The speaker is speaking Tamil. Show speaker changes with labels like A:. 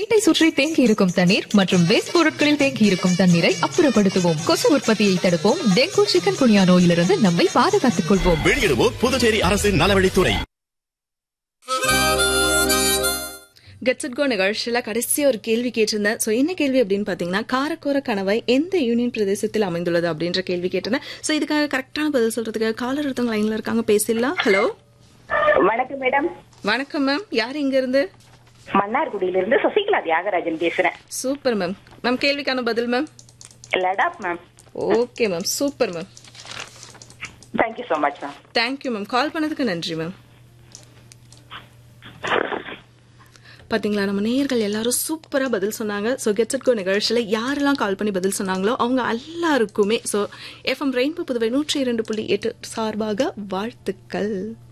A: வீட்டை சுற்றி தேங்கி இருக்கும் தண்ணீர் மற்றும் வேஸ்ட் பொருட்களில் தேங்கி இருக்கும் தண்ணீரை அப்புறப்படுத்துவோம் கொசு உற்பத்தியை தடுப்போம் டெங்கு சிக்கன் குனியா நோயிலிருந்து நம்மை பாதுகாத்துக் கொள்வோம்
B: வெளியிடுவோம் புதுச்சேரி அரசின் நலவழித்துறை
C: கெட்ஸ் கோ நிகழ்ச்சியில் கடைசியாக ஒரு கேள்வி கேட்டிருந்தேன் ஸோ என்ன கேள்வி அப்படின்னு பார்த்தீங்கன்னா காரக்கோர கணவாய் எந்த யூனியன் பிரதேசத்தில் அமைந்துள்ளது அப்படின்ற கேள்வி கேட்டிருந்தேன் ஸோ இதுக்காக கரெக்டான பதில் சொல்றதுக்கு காலர் ஒருத்தவங்க லைனில் இருக்காங்க பேசிடலாம் ஹலோ
D: வணக்கம் மேடம்
C: வணக்கம் மேம் யார் இங்க இருந்து
D: மன்னார்குடியிலிருந்து சசிகலா தியாகராஜன் பேசுறேன்
C: சூப்பர் மேம் மேம் கேள்விக்கான பதில் ma'am
D: Ladakh ma'am
C: okay ma'am super ma'am
D: thank you so much ma'am
C: thank you ma'am call பண்ணதுக்கு நன்றி மேம் பாத்தீங்களா நம்ம நேயர்கள் எல்லாரும் சூப்பரா பதில் சொன்னாங்க ஸோ கெட்ஸ் கோ நிகழ்ச்சியில் யாரெல்லாம் கால் பண்ணி பதில் சொன்னாங்களோ அவங்க எல்லாருக்குமே ஸோ எஃப்எம் ரெயின்போ புதுவை நூற்றி இரண்டு புள்ளி எட்டு சார்பாக வாழ்த்துக்கள்